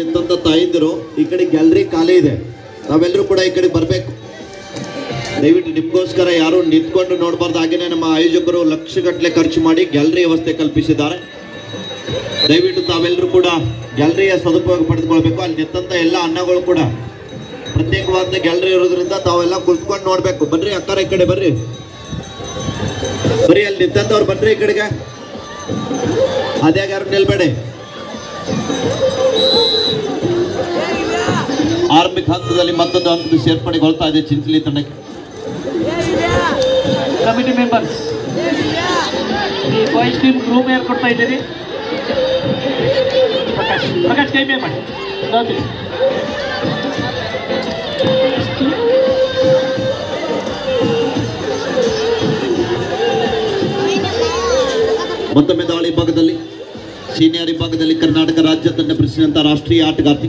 ನಿಂತಂತ ತಾಯಿಂದರು ಈ ಕಡೆ ಗ್ಯಾಲರಿ ಖಾಲಿ ಇದೆ ನಾವೆಲ್ಲರೂ ಕೂಡ ಈ ಕಡೆ ಬರಬೇಕು ದಯವಿಟ್ಟು ನಿಮ್ಗೋಸ್ಕರ ಯಾರು ನಿಂತ್ಕೊಂಡು ನೋಡಬಾರ್ದು ಹಾಗೇನೆ ನಮ್ಮ ಆಯೋಜಕರು ಲಕ್ಷಗಟ್ಟಲೆ ಖರ್ಚು ಮಾಡಿ ಗ್ಯಾಲರಿ ವ್ಯವಸ್ಥೆ ಕಲ್ಪಿಸಿದ್ದಾರೆ ದಯವಿಟ್ಟು ತಾವೆಲ್ಲರೂ ಕೂಡ ಗ್ಯಾಲರಿಯ ಸದುಪಯೋಗ ಪಡೆದುಕೊಳ್ಬೇಕು ಅಲ್ಲಿ ನಿಂತಂತ ಎಲ್ಲ ಅನ್ನಗಳು ಕೂಡ ಪ್ರತ್ಯೇಕವಾದ ಗ್ಯಾಲರಿ ಇರೋದ್ರಿಂದ ತಾವೆಲ್ಲ ಕುಳಿತುಕೊಂಡು ನೋಡ್ಬೇಕು ಬನ್ರಿ ಅಕ್ಕಾರ ಈ ಕಡೆ ಬರ್ರಿ ಬರ್ರಿ ಅಲ್ಲಿ ನಿಂತಂತವ್ರು ಬನ್ರಿ ಈ ಕಡೆಗೆ ಅದ್ಯಾಗ ಯಾರು ನಿಲ್ಬೇಡಿ ಆರಂಭಿಕ ಹಂತದಲ್ಲಿ ಮತ್ತೊಂದು ಹಂತದ ಸೇರ್ಪಡೆಗೊಳ್ತಾ ಇದೆ ಚಿಂಚಲಿ ತಂಡಕ್ಕೆ ಕಮಿಟಿ ಮೆಂಬರ್ಸ್ ಈ ಬಾಯ್ಸ್ ಟೀಮ್ ರೂಮ್ ಯಾರು ಕೊಡ್ತಾ ಇದ್ದೀರಿ ಪ್ರಕಾಶ್ ಪ್ರಕಾಶ್ ಕೈ ಮೇ ಮಾಡಿ ನೋಡ್ತೀವಿ ಮತ್ತೊಮ್ಮೆ ದಾಳಿ ಭಾಗದಲ್ಲಿ ಸೀನಿಯರ್ ವಿಭಾಗದಲ್ಲಿ ಕರ್ನಾಟಕ ರಾಜ್ಯ ತಂಡ ಪ್ರೆಸಿಡೆಂಟ್ ರಾಷ್ಟ್ರೀಯ ಆಟಗಾರ್ತಿ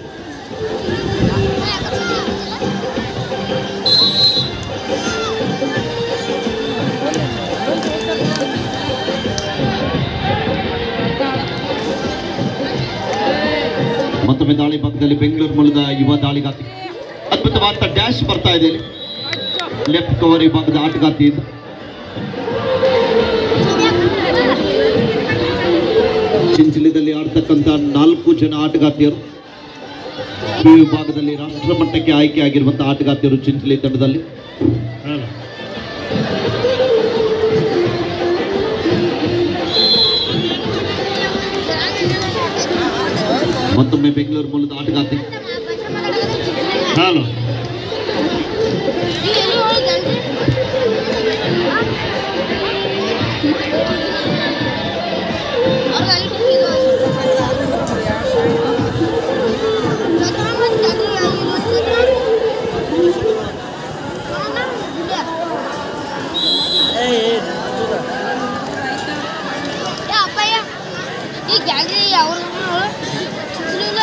ಮತ್ತೊಮ್ಮೆ ದಾಳಿ ಭಾಗದಲ್ಲಿ ಬೆಂಗಳೂರು ಮೂಲದ ಯುವ ದಾಳಿಗಾತಿ ಅದ್ಭುತವಾದ ಡ್ಯಾಶ್ ಬರ್ತಾ ಇದೆ ಇಲ್ಲಿ ಲೆಫ್ಟ್ ಕವರ್ ವಿಭಾಗದ ಆಟಗಾರ್ತಿ ಇದು ಚಿಂಚಲಿದಲ್ಲಿ ಆಡ್ತಕ್ಕಂಥ ನಾಲ್ಕು ಜನ ಆಟಗಾರ್ತಿಯರು ಈ ವಿಭಾಗದಲ್ಲಿ ರಾಷ್ಟ್ರ ಮಟ್ಟಕ್ಕೆ ಆಯ್ಕೆಯಾಗಿರುವಂತಹ ಆಟಗಾರ್ತಿಯರು ಚಿಂಚಲಿ ತಂಡದಲ್ಲಿ ಮತ್ತೊಮ್ಮೆ ಬೆಂಗಳೂರು ಮೂಲದ ಆಟಗಾರ್ತಿ ಹಾಲು ಅಪ್ಪಯ್ಯ ಈ ಗ್ಯಾಲರಿ ಅವ್ರ ಇಲ್ಲ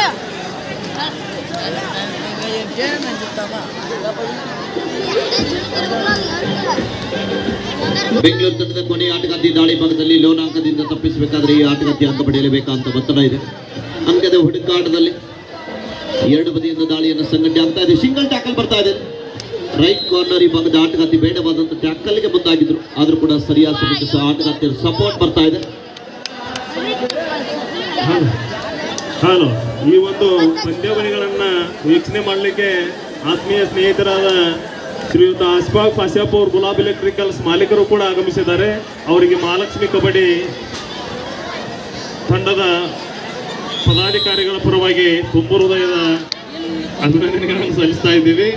ಬೆಂಗಳೂರು ತಂಡದ ಕೊನೆಯ ಆಟಗಾರ್ತಿ ದಾಳಿ ಭಾಗದಲ್ಲಿ ಲೋನ್ ಅಂಕದಿಂದ ತಪ್ಪಿಸಬೇಕಾದ್ರೆ ಈ ಆಟಗಾರ್ತಿ ಅಂಕ ಪಡೆಯಲೇಬೇಕಂತ ಒತ್ತಡ ಇದೆ ಅಂಕದ ಹುಡುಕಾಟದಲ್ಲಿ ಎರಡು ಬದಿಯಿಂದ ದಾಳಿಯನ್ನು ಸಂಘಟನೆ ಆಗ್ತಾ ಇದೆ ಸಿಂಗಲ್ ಟ್ಯಾಕಲ್ ಬರ್ತಾ ಇದೆ ರೈಟ್ ಕಾರ್ನರ್ ಈ ಭಾಗದ ಆಟಗಾರ್ತಿ ಬೇಡವಾದಂತ ಟ್ಯಾಕಲ್ಗೆ ಮುಂದಾಗಿದ್ರು ಆದ್ರೂ ಕೂಡ ಸರಿಯಾದ ಸಮಯಕ್ಕೆ ಸಹ ಆಟಗಾರ್ತಿಯರು ಸಪೋರ್ಟ್ ಬರ್ತಾ ಇದೆ ಹಲೋ ಈ ಒಂದು ಪಂದ್ಯಾವಳಿಗಳನ್ನು ವೀಕ್ಷಣೆ ಮಾಡಲಿಕ್ಕೆ ಆತ್ಮೀಯ ಸ್ನೇಹಿತರಾದ ಶ್ರೀಯುತ ಅಸ್ಫಾಕ್ ಪಾಸ್ಯಾಪುರ್ ಗುಲಾಬ್ ಎಲೆಕ್ಟ್ರಿಕಲ್ಸ್ ಮಾಲೀಕರು ಕೂಡ ಆಗಮಿಸಿದ್ದಾರೆ ಅವರಿಗೆ ಮಹಾಲಕ್ಷ್ಮಿ ಕಬಡ್ಡಿ ತಂಡದ ಪದಾಧಿಕಾರಿಗಳ ಪರವಾಗಿ ತುಂಬ ಹೃದಯದ ಅಭಿನಂದನೆಗಳನ್ನು ಸಲ್ಲಿಸ್ತಾ ಇದ್ದೀವಿ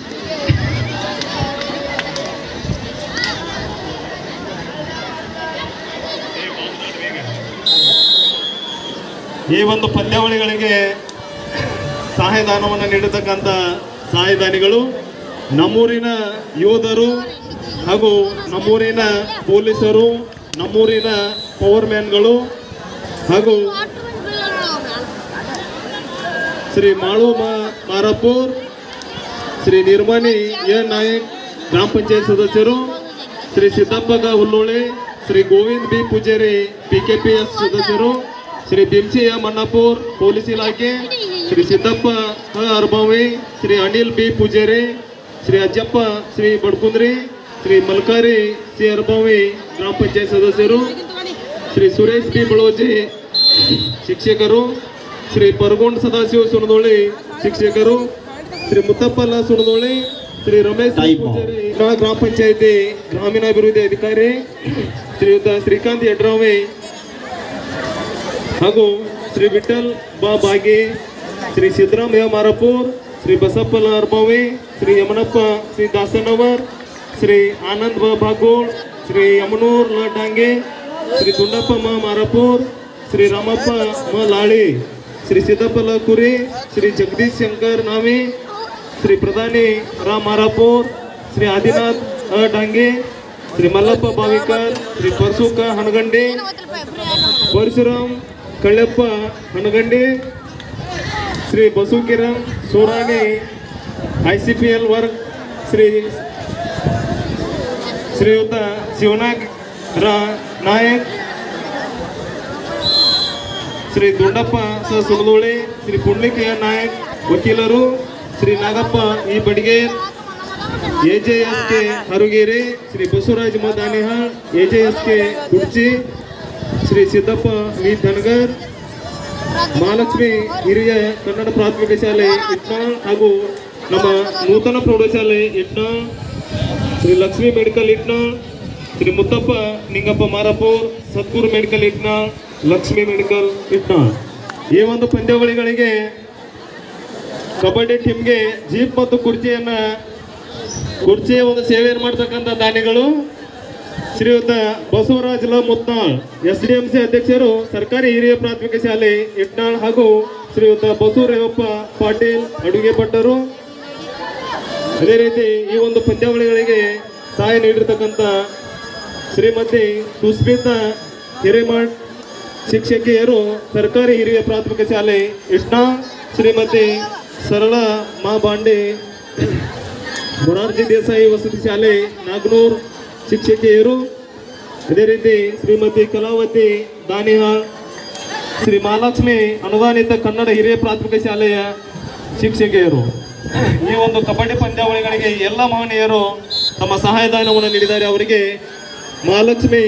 ಈ ಒಂದು ಪಂದ್ಯಾವಳಿಗಳಿಗೆ ಸಹಾಯದಾನವನ್ನು ನೀಡತಕ್ಕಂಥ ಸಹಾಯದಾನಿಗಳು ನಮ್ಮೂರಿನ ಯೋಧರು ಹಾಗೂ ನಮ್ಮೂರಿನ ಪೊಲೀಸರು ನಮ್ಮೂರಿನ ಪವರ್ ಮ್ಯಾನ್ಗಳು ಹಾಗೂ ಶ್ರೀ ಮಾಳು ಮಾ- ಮಾರಪೂರ್ ಶ್ರೀ ನಿರ್ಮಣಿ ಎನ್ ನಾಯಕ್ ಗ್ರಾಮ ಪಂಚಾಯತ್ ಸದಸ್ಯರು Shri Siddappaga Hulloli Shri Govind B Pujari P K P S ಸದಸ್ಯರು ಶ್ರೀ ಬಿಂಸಿ ಎಂ ಅಣ್ಣಪುರ್ ಪೊಲೀಸ್ ಇಲಾಖೆ ಶ್ರೀ ಸಿದ್ದಪ್ಪ ಹ ಅರ್ಬಾವಿ ಶ್ರೀ ಅನಿಲ್ ಬಿ ಪೂಜಾರಿ ಶ್ರೀ ಅಜ್ಜಪ್ಪ ಶ್ರೀ ಬಡ್ಕುಂದ್ರಿ ಶ್ರೀ ಮಲ್ಕಾರಿ ಸಿ ಅರ್ಬಾವಿ ಗ್ರಾಮ ಪಂಚಾಯತ್ ಸದಸ್ಯರು ಶ್ರೀ ಸುರೇಶ್ ಬಿ ಬಳೋಜಿ ಶಿಕ್ಷಕರು ಶ್ರೀ ಪರಗೊಂಡ್ ಸದಾಶಿವ ಸುಣದೋಳಿ ಶಿಕ್ಷಕರು ಶ್ರೀ ಮುತ್ತಪ್ಪಲ್ಲ ಸುಣದೋಳಿ ಶ್ರೀ ರಮೇಶ್ Time. ಪೂಜಾರಿ, ನಾ ಗ್ರಾಮ ಪಂಚಾಯತಿ ಗ್ರಾಮೀಣಾಭಿವೃದ್ಧಿ ಅಧಿಕಾರಿ ಶ್ರೀಯುತ ಶ್ರೀಕಾಂತ್ ಯಡ್ರಾವಿ ಹಾಗೂ ಶ್ರೀ ವಿಠಲ್ ಬಾ ಬಾಗಿ ಶ್ರೀ ಸಿದ್ದರಾಮಯ್ಯ ಮಾರಪೂರ್ ಶ್ರೀ ಬಸಪ್ಪಲ ಅರ್ಬಾವಿ ಶ್ರೀ ಯಮನಪ್ಪ ಶ್ರೀ ದಾಸನವರ್ ಶ್ರೀ ಆನಂದ್ ಬಾ ಬಾಗೋಳ್ ಶ್ರೀ ಯಮನೂರ್ ಲ ಡಾಂಗೆ ಶ್ರೀ ದುಂಡಪ್ಪ ಮ ಮಾರಪೂರ್ ಶ್ರೀ ರಾಮಪ್ಪ ಮ ಲಾಳಿ ಶ್ರೀ ಸಿದ್ದಪ್ಪಲ ಕುರಿ ಶ್ರೀ ಜಗದೀಶ್ ಶಂಕರ್ ನಾವಿ ಶ್ರೀ ಪ್ರಧಾನಿ ರಾಮ್ ಮಾರಾಪುರ್ ಶ್ರೀ ಆದಿನಾಥ್ ಅ Dange Shri Mallappa Bavikar Shri Parasuka Hanagandi Parashuram Kalleppa Hanagandi Shri Basavakiran Surani I C P L work Shri Shriyut Shivanag ರಾ ನಾಯಕ್ ಶ್ರೀ ದುಂಡಪ್ಪ ಸ ಸುಣದೋಳಿ ಶ್ರೀ ಪುಂಡ್ಲಿಕಯ್ಯ ನಾಯಕ್ ವಕೀಲರು Shri Nagappa E Badiger A J S K Harugeri Shri Basavaraja Madanihal A J S K ಕುರ್ಚಿ ಶ್ರೀ ಸಿದ್ದಪ್ಪ ವಿ ಧನಗರ್ ಮಹಾಲಕ್ಷ್ಮಿ ಹಿರಿಯ ಕನ್ನಡ ಪ್ರಾಥಮಿಕ ಶಾಲೆ ಇಟ್ನಾಳ್ ಹಾಗೂ ನಮ್ಮ ನೂತನ ಪ್ರೌಢಶಾಲೆ Itnal Shri Lakshmi medical Itnal Shri Muttappa Ningappa Marapur Sadguru medical Itnal Lakshmi medical Itnal ಈ ಒಂದು ಪಂದ್ಯಾವಳಿಗಳಿಗೆ ಕಬಡ್ಡಿ ಟೀಮ್ಗೆ ಜೀಪ್ ಮತ್ತು ಕುರ್ಚಿಯನ್ನ ಕುರ್ಚಿಯ ಒಂದು ಸೇವೆಯನ್ನು ಮಾಡ್ತಕ್ಕಂಥ ದಾನಿಗಳು ಶ್ರೀಯುತ ಬಸವರಾಜ್ ಲ Mutnal S D M C ಅಧ್ಯಕ್ಷರು ಸರ್ಕಾರಿ ಹಿರಿಯ ಪ್ರಾಥಮಿಕ ಶಾಲೆ ಇಟ್ನಾಳ್ ಹಾಗೂ ಶ್ರೀಯುತ ಬಸವರೇವಪ್ಪ ಪಾಟೀಲ್ ಅಡುಗೆ ಭಟ್ಟರು ಅದೇ ರೀತಿ ಈ ಒಂದು ಪಂದ್ಯಾವಳಿಗಳಿಗೆ ಸಹಾಯ ನೀಡಿರ್ತಕ್ಕಂಥ ಶ್ರೀಮತಿ ಸುಸ್ಮಿತಾ ಹಿರೇಮಠ್ ಶಿಕ್ಷಕಿಯರು ಸರ್ಕಾರಿ ಹಿರಿಯ ಪ್ರಾಥಮಿಕ ಶಾಲೆ ಇಟ್ನಾ ಶ್ರೀಮತಿ ಸರಳ ಮಾ ಬಾಂಡೆ ಮೊರಾರ್ಜಿ ದೇಸಾಯಿ ವಸತಿ ಶಾಲೆ ನಾಗನೂರ್ ಶಿಕ್ಷಕಿಯರು ಅದೇ ರೀತಿ ಶ್ರೀಮತಿ ಕಲಾವತಿ ದಾನಿಹಾಳ್ ಶ್ರೀ ಮಹಾಲಕ್ಷ್ಮಿ ಅನುದಾನಿತ ಕನ್ನಡ ಹಿರಿಯ ಪ್ರಾಥಮಿಕ ಶಾಲೆಯ ಶಿಕ್ಷಕಿಯರು ಈ ಒಂದು ಕಬಡ್ಡಿ ಪಂದ್ಯಾವಳಿಗಳಿಗೆ ಎಲ್ಲ ಮಹನೀಯರು ತಮ್ಮ ಸಹಾಯದಾನವನ್ನು ನೀಡಿದ್ದಾರೆ ಅವರಿಗೆ ಮಹಾಲಕ್ಷ್ಮಿ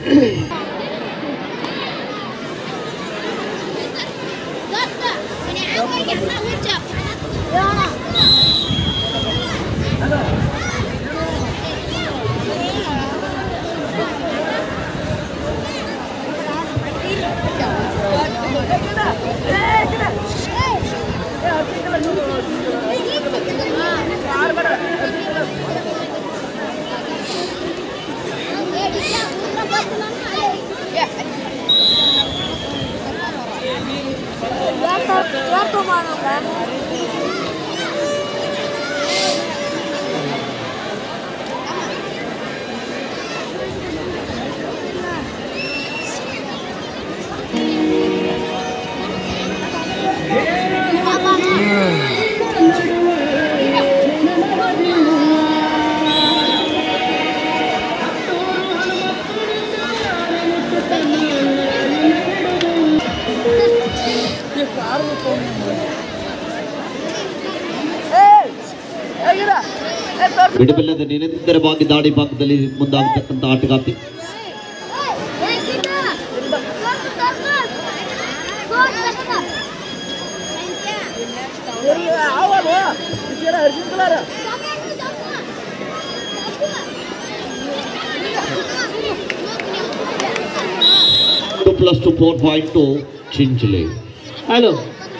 ಬಿಡುವಿಲ್ಲದ ನಿರಂತರವಾಗಿ ದಾಳಿ ಭಾಗದಲ್ಲಿ ಮುಂದಾಗತಕ್ಕಂಥ ಆಟಗಾರ್ತಿ two plus two four point two Chinchali hello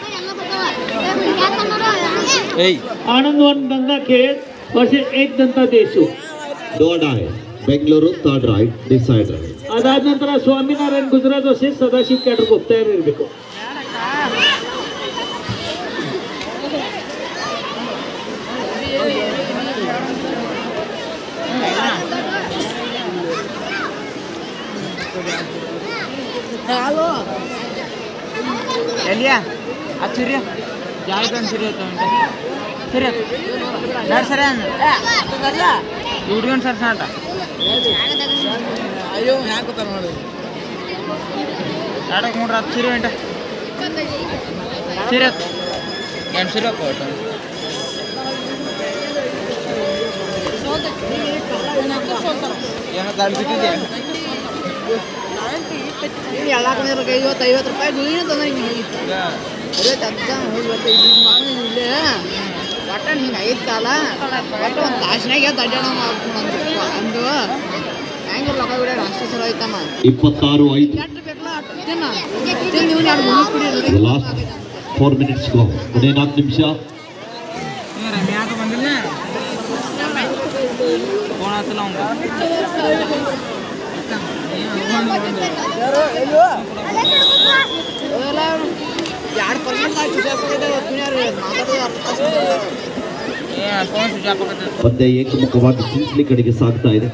Anand Van Ganga खेळ वर्सेस एक जनता देशू ಡೋಡ್ ಆಯ್ Bengaluru third right decide right ಅದಾದ ನಂತರ ಸ್ವಾಮಿನಾರಾಯಣ್ ಗುಜರಾತ್ ವರ್ಸಸ್ ಸದಾಶಿವ್ ಕ್ಯಾಟರ್ ತಯಾರಿರಬೇಕು ಎಲ್ಲಿಯಾ ಅದು ಸರಿ ಜಾಗ ಸರಿ ಆಯ್ತು ಅಂತ ಸರಿ ಆಯ್ತು ಸರ್ ಸರಿ ಅಲ್ಲ ಹುಡುಗನ್ ಸರ್ ಸಾಟ ಅಯ್ಯೋ ಹ್ಯಾಂಗ ಗೊತ್ತಾರ ನೋಡಿ ಆಡಕ್ಕೆ ನೋಡ್ರಿ ಅದು ಸರಿ ಉಂಟ ಸರಿ ಆಯ್ತು ಏನು ಸರಿ ಅಪ್ಪ ಒಟ್ಟು ಏನೋ ತಳ್ಬಿಟ್ಟಿದ್ದೆ ಎಲ್ಲ ಕಡೆ ಐವತ್ತು ಐವತ್ತು ರೂಪಾಯಿ ದುಡಿನ ತಂದ್ರೆ ಹಿಂಗೆ ಬರೀ ತಗ್ಗ ಹೋಗಿ ಬರ್ತೀವಿ ಇದು ಮಾಡಿ ಇಲ್ಲೇ ಒಟ್ಟ ಹಿಂಗೆ ಐತಲ್ಲ ಒಟ್ಟು ಒಂದು ತಾಸಿನಾಗೆ ದಡ್ಡಾಣ ಮಾಡ್ಕೊಂಡು ಅಂದು ಹೆಂಗೆ ಲೊಕ ಬಿಡ ಅಷ್ಟು ಚಲೋ ಐತಮ್ಮ ಇಪ್ಪತ್ತಾರು ಐದು ಎಷ್ಟು ಬೇಕಲ್ಲ ಅಷ್ಟು ತಿನ್ನ ತಿಂದು ಇವ್ನು ಎರಡು ಮುಗಿಸ್ಬಿಡಿ ಲಾಸ್ಟ್ ಫೋರ್ ಮಿನಿಟ್ಸ್ ಗೋ ಕೊನೆ ನಾಲ್ಕು ನಿಮಿಷ ಮ್ಯಾಗ ಬಂದಿಲ್ಲ ಫೋನ್ ಹತ್ತಲ್ಲ ಅವಂಗ ಎರಡು ಪರ್ಸೆಂಟ್ ಚುಸಾಕಿದೆ ದುನಿಯಾರು ಮಾತಾಡೋದು ಅರ್ಥ ಏ ಫೋನ್ ಸ್ವಿಚ್ ಆಫ್ ಆಗತ್ತೆ ಪಂದ್ಯ ಏಕಮುಖವಾಗಿ ಚಿಂಚಲಿ ಕಡೆಗೆ ಸಾಗ್ತಾ ಇದೆ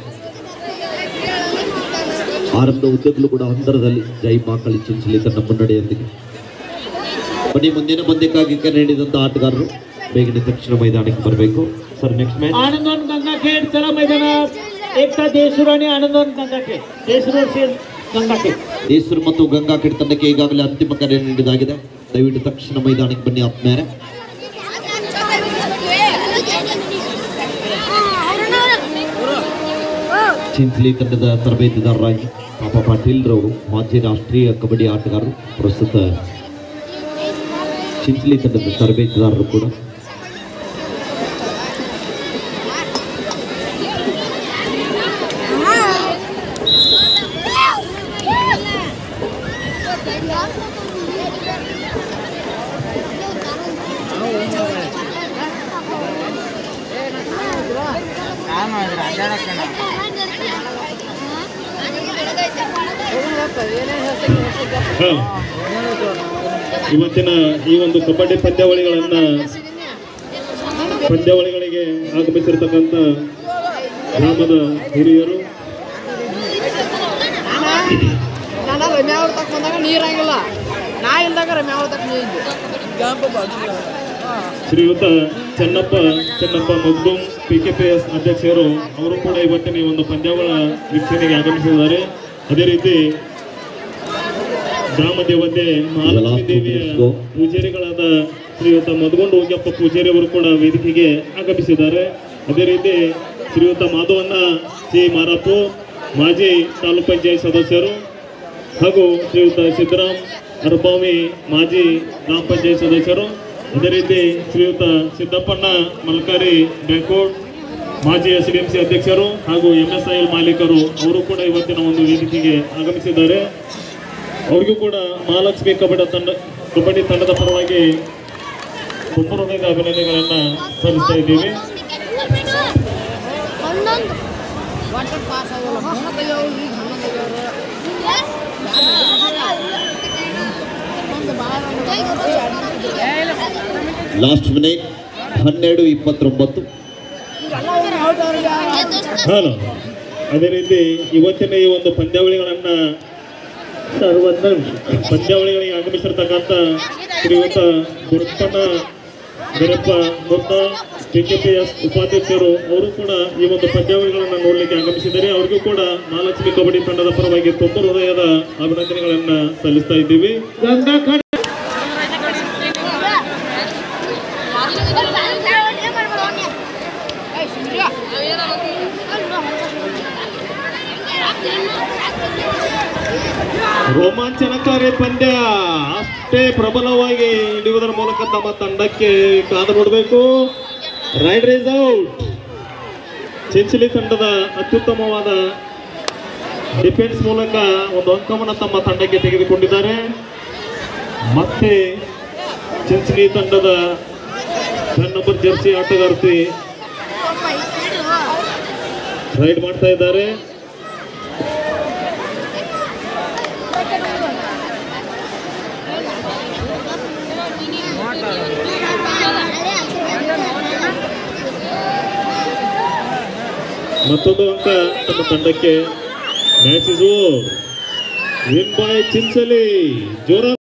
ಆರಂಭದ ಉದ್ದಕ್ಕೂ ಕೂಡ ಅಂತರದಲ್ಲಿ ಜೈ ಮಾಕಳಿ ಚಿಂಚಲಿ ತನ್ನ ಮುನ್ನಡೆಯೊಂದಿಗೆ ಬನ್ನಿ ಮುಂದಿನ ಪಂದ್ಯಕ್ಕಾಗಿ ಕರೆ ನೀಡಿದಂಥ ಆಟಗಾರರು ಬೇಗನೆ ತಕ್ಷಣ ಮೈದಾನಕ್ಕೆ ಬರಬೇಕು sir next match Anand Van Ganga खेळ चला मैदानात एकता देशूर आणि आनंद वन गंगा खेळ देशूर वर्सेस गंगा खेळ ಈಶ್ವರ್ ಮತ್ತು ಗಂಗಾ ಕಿಡ್ ತಂಡಕ್ಕೆ ಈಗಾಗಲೇ ಅಂತಿಮ ಕರೆ ನೀಡಿದಾಗಿದೆ ದಯವಿಟ್ಟು ತಕ್ಷಣ ಮೈದಾನಕ್ಕೆ ಬನ್ನಿ ಆತ್ಮೇರೆ ಚಿಂಚಲಿ ತಂಡದ ತರಬೇತಿದಾರರಾಗಿ ಪಾಪ ಪಾಟೀಲ್ ರವರು ಮಾಜಿ ರಾಷ್ಟ್ರೀಯ ಕಬಡ್ಡಿ ಆಟಗಾರರು ಪ್ರಸ್ತುತ ಚಿಂಚಲಿ ತಂಡದ ತರಬೇತಿದಾರರು ಕೂಡ ಕಾಲ್ ಮಾಡಿದ್ರೆ ಅಡ್ಡಾಡಕ್ಕೆ ಏನೇನು ಹೇಳ್ತೀನಿ ಹೇಳ್ತೀನಿ ಇವತ್ತಿನ ಈ ಒಂದು ಕಬಡ್ಡಿ ಪಂದ್ಯಾವಳಿಗಳನ್ನ ಪಂದ್ಯಾವಳಿಗಳಿಗೆ ಆಗಮಿಸಿರ್ತಕ್ಕಂಥ ಗ್ರಾಮದ ಹಿರಿಯರು ನಾನು ರಮ್ಯಾ ಅವ್ರ ತಕ್ಕ ಬಂದಾಗ ನೀರು ಹಂಗಿಲ್ಲ ನಾ ಇಲ್ದಾಗ ರಮ್ಯಾ ಅವ್ರ ತಕ್ಕ ನೀರು Shriyut Channappa Channappa Magdum P K P S ಅಧ್ಯಕ್ಷರು ಅವರು ಕೂಡ ಇವತ್ತಿನ ಈ ಒಂದು ಪಂದ್ಯಾವಳ ವೀಕ್ಷಣೆಗೆ ಆಗಮಿಸಿದ್ದಾರೆ ಅದೇ ರೀತಿ ಗ್ರಾಮ ದೇವತೆ ಮಹಾಲಕ್ಷ್ಮೀ ದೇವಿಯ ಪೂಜಾರಿಗಳಾದ ಶ್ರೀಯುತ ಮಧುಗೊಂಡು ಹೋಗ್ಯಪ್ಪ ಪೂಜಾರಿ ಅವರು ಕೂಡ ವೇದಿಕೆಗೆ ಆಗಮಿಸಿದ್ದಾರೆ ಅದೇ ರೀತಿ ಶ್ರೀಯುತ ಮಾಧವನ್ನ ಸಿ ಮಾರಪ್ಪು ಮಾಜಿ ತಾಲೂಕ್ ಪಂಚಾಯತ್ ಸದಸ್ಯರು ಹಾಗೂ ಶ್ರೀಯುತ ಸಿದ್ದರಾಮ್ ಅರ್ಬಾವಿ ಮಾಜಿ ಗ್ರಾಮ ಪಂಚಾಯತ್ ಸದಸ್ಯರು ಅದೇ ರೀತಿ ಶ್ರೀಯುತ ಸಿದ್ದಪ್ಪಣ್ಣ ಮಲ್ಕಾರಿ ಬ್ಯಾಂಕೋಟ್ ಮಾಜಿ ಎಸ್ ಡಿ ಎಂ ಸಿ ಅಧ್ಯಕ್ಷರು ಹಾಗೂ ಎಂ ಎಸ್ ಐ ಎಲ್ ಮಾಲೀಕರು ಅವರು ಕೂಡ ಇವತ್ತಿನ ಒಂದು ವೇದಿಕೆಗೆ ಆಗಮಿಸಿದ್ದಾರೆ ಅವ್ರಿಗೂ ಕೂಡ ಮಹಾಲಕ್ಷ್ಮಿ ಕಬಡ್ಡಿ ತಂಡ ಕಬಡ್ಡಿ ತಂಡದ ಪರವಾಗಿ ತುಂಬ ಹೃದಯದ ಅಭಿನಂದನೆಗಳನ್ನು ಸಲ್ಲಿಸ್ತಾ ಇದ್ದೀವಿ ಒಂದೊಂದು ವಾಟರ್ ಪಾಸ್ ಆಗಲ್ಲ ಹಣ್ಣು ತೆಗಿಯೋರು ಈಗ ಹಣ್ಣು ತೆಗಿಯೋರು ಲಾಸ್ಟ್ ಮಿನಿಟ್ ಹನ್ನೆರಡು ಇಪ್ಪತ್ತೊಂಬತ್ತು ಹಲೋ ಅದೇ ರೀತಿ ಇವತ್ತಿನ ಈ ಒಂದು ಪಂದ್ಯಾವಳಿಗಳನ್ನ ಸರ್ವನ್ನ ಪಂದ್ಯಾವಳಿಗಳಿಗೆ ಆಗಮಿಸಿರ್ತಕ್ಕಂಥ ಶ್ರೀಯುತ ಗುರುಪಣ್ಣ ಗರಪ್ಪ ಮುತ್ತ ಕೆ ಕೆ ಪಿ ಎಸ್ ಉಪಾಧ್ಯಕ್ಷರು ಅವರು ಕೂಡ ಈ ಒಂದು ಪಂದ್ಯಾವಳಿಗಳನ್ನು ನೋಡಲಿಕ್ಕೆ ಆಗಮಿಸಿದ್ದಾರೆ ಅವ್ರಿಗೂ ಕೂಡ ಮಹಾಲಕ್ಷ್ಮಿ ಕಬಡ್ಡಿ ತಂಡದ ಪರವಾಗಿ ತುಂಬ ಹೃದಯದ ಅಭಿನಂದನೆಗಳನ್ನ ಸಲ್ಲಿಸ್ತಾ ಇದ್ದೀವಿ ರೋಮಾಂಚನಕಾರಿ ಪಂದ್ಯ ಅಷ್ಟೇ ಪ್ರಬಲವಾಗಿ ಹಿಡಿಯುವುದರ ಮೂಲಕ ತಮ್ಮ ತಂಡಕ್ಕೆ ಕಾದು ನೋಡಬೇಕು ರೈಡ್ ರೇಸ್ ಔಟ್ ಚಿಂಚಲಿ ತಂಡದ ಅತ್ಯುತ್ತಮವಾದ ಡಿಫೆನ್ಸ್ ಮೂಲಕ ಒಂದು ಅಂಕವನ್ನು ತಮ್ಮ ತಂಡಕ್ಕೆ ತೆಗೆದುಕೊಂಡಿದ್ದಾರೆ ಮತ್ತೆ ಚಿಂಚಲಿ ತಂಡದ ಟೆನ್ ನಂಬರ್ ಜರ್ಸಿ ಆಟಗಾರ್ತಿ ರೈಡ್ ಮಾಡ್ತಾ ಇದ್ದಾರೆ ಮತ್ತೊಂದು ಅಂಕ ತಮ್ಮ ತಂಡಕ್ಕೆ match is over win by Chinchali ಜೋರ